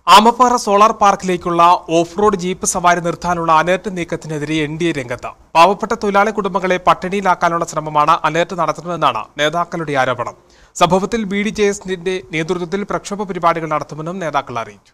Amappara solar പാർക്കിലേക്കുള്ള off road jeep സവാരി നിർത്താനുള്ള അലേർട്ട് നീക്കത്തിനെതിരെ എൻ ഡി എ രംഗത്ത് പാവപ്പെട്ട തൊഴിലാളി കുടുംബങ്ങളെ പട്ടിണിയിലാക്കാനുള്ള ശ്രമമാണ് അലേർട്ട് നടത്തുന്നതെന്നാണ് നേതാക്കളുടെ ആരോപണം സംഭവത്തിൽ ബി ഡി ജെ എസിന്റെ നേതൃത്വത്തിൽ പ്രക്ഷോഭ പരിപാടികൾ നടത്തുമെന്നും നേതാക്കൾ അറിയിച്ചു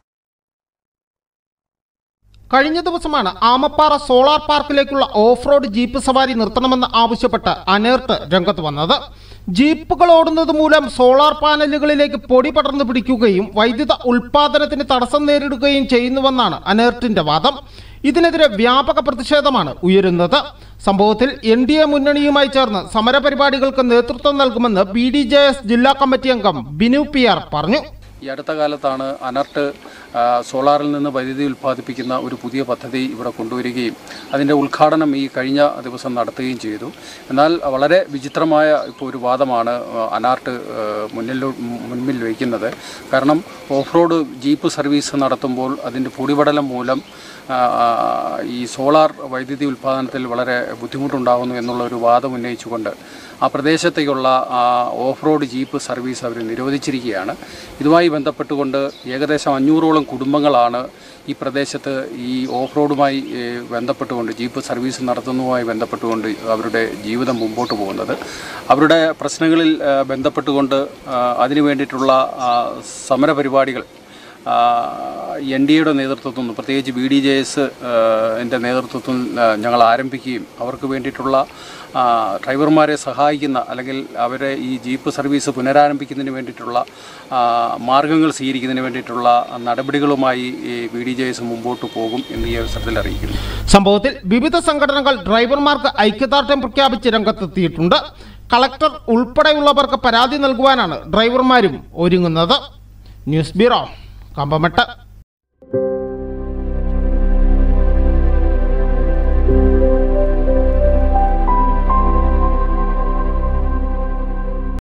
കഴിഞ്ഞ ദിവസമാണ് ആമപ്പാറ സോളാർ പാർക്കിലേക്കുള്ള ഓഫ് റോഡ് ജീപ്പ് സവാരി നിർത്തണമെന്ന് ആവശ്യപ്പെട്ട് അനേർട്ട് രംഗത്ത് വന്നത് ജീപ്പുകൾ ഓടുന്നത് മൂലം സോളാർ പാനലുകളിലേക്ക് പൊടി പടർന്നു പിടിക്കുകയും വൈദ്യുത ഉൽപാദനത്തിന് തടസ്സം നേരിടുകയും ചെയ്യുന്നുവെന്നാണ് അനേർട്ടിന്റെ വാദം ഇതിനെതിരെ വ്യാപക പ്രതിഷേധമാണ് ഉയരുന്നത് സംഭവത്തിൽ എൻ ഡി എ മുന്നണിയുമായി ചേർന്ന് സമരപരിപാടികൾക്ക് നേതൃത്വം നൽകുമെന്ന് ബി ഡി ജെ എസ് ജില്ലാ കമ്മിറ്റി അംഗം ബിനു പി ആർ പറഞ്ഞു ഈ അടുത്ത കാലത്താണ് അനർട്ട് ആ, സോളാറിൽ നിന്ന് വൈദ്യുതി ഉൽപ്പാദിപ്പിക്കുന്ന ഒരു പുതിയ പദ്ധതി ഇവിടെ കൊണ്ടുവരികയും അതിൻ്റെ ഉദ്ഘാടനം ഈ കഴിഞ്ഞ ദിവസം നടത്തുകയും ചെയ്തു എന്നാൽ വളരെ വിചിത്രമായ ഇപ്പോൾ ഒരു വാദമാണ് ആ, അനാർട്ട് ആ, മുന്നിൽ മുൻപിൽ വയ്ക്കുന്നത് കാരണം ഓഫ് റോഡ് ജീപ്പ് സർവീസ് നടത്തുമ്പോൾ അതിൻ്റെ പൊടിപടലം മൂലം ആ, ഈ സോളാർ വൈദ്യുതി ഉൽപ്പാദനത്തിൽ വളരെ ബുദ്ധിമുട്ടുണ്ടാകുന്നു എന്നുള്ള ഒരു വാദം ഉന്നയിച്ചുകൊണ്ട് ആ പ്രദേശത്തേക്കുള്ള ആ, ഓഫ് റോഡ് ജീപ്പ് സർവീസ് അവർ നിരോധിച്ചിരിക്കുകയാണ് ഇതുമായി ബന്ധപ്പെട്ടുകൊണ്ട് ഏകദേശം അഞ്ഞൂറോളം കുടുംബങ്ങളാണ് ഈ പ്രദേശത്ത് ഈ ഓഫ് റോഡുമായി ഏ, ബന്ധപ്പെട്ടുകൊണ്ട് ജീപ്പ് സർവീസ് നടത്തുന്നതുമായി ബന്ധപ്പെട്ടുകൊണ്ട് അവരുടെ ജീവിതം മുമ്പോട്ട് പോകുന്നത് അവരുടെ പ്രശ്നങ്ങളിൽ ആ, ബന്ധപ്പെട്ടുകൊണ്ട് ആ, അതിനു വേണ്ടിയിട്ടുള്ള ആ, സമരപരിപാടികൾ എൻ ഡി എയുടെ നേതൃത്വത്തിൽ നിന്ന് പ്രത്യേകിച്ച് ബി ഡി ജെ എസ് എൻ്റെ നേതൃത്വത്തിൽ ആ, ഞങ്ങൾ ആരംഭിക്കുകയും അവർക്ക് വേണ്ടിയിട്ടുള്ള ആ, ഡ്രൈവർമാരെ സഹായിക്കുന്ന അല്ലെങ്കിൽ അവരെ ഈ ജീപ്പ് സർവീസ് പുനരാരംഭിക്കുന്നതിന് വേണ്ടിയിട്ടുള്ള ആ, മാർഗങ്ങൾ സ്വീകരിക്കുന്നതിന് വേണ്ടിയിട്ടുള്ള നടപടികളുമായി ഈ ബി ഡി ജെ എസ് മുമ്പോട്ട് പോകും എന്ന് ഈ അവസരത്തിൽ അറിയിക്കുന്നു സംഭവത്തിൽ വിവിധ സംഘടനകൾ ഡ്രൈവർമാർക്ക് ഐക്യദാർഢ്യം പ്രഖ്യാപിച്ച് രംഗത്തെത്തിയിട്ടുണ്ട് കളക്ടർ ഉൾപ്പെടെയുള്ളവർക്ക് പരാതി നൽകുവാനാണ് ഡ്രൈവർമാരും ഒരുങ്ങുന്നത് ന്യൂസ് ബ്യൂറോ കമ്പമെട്ട്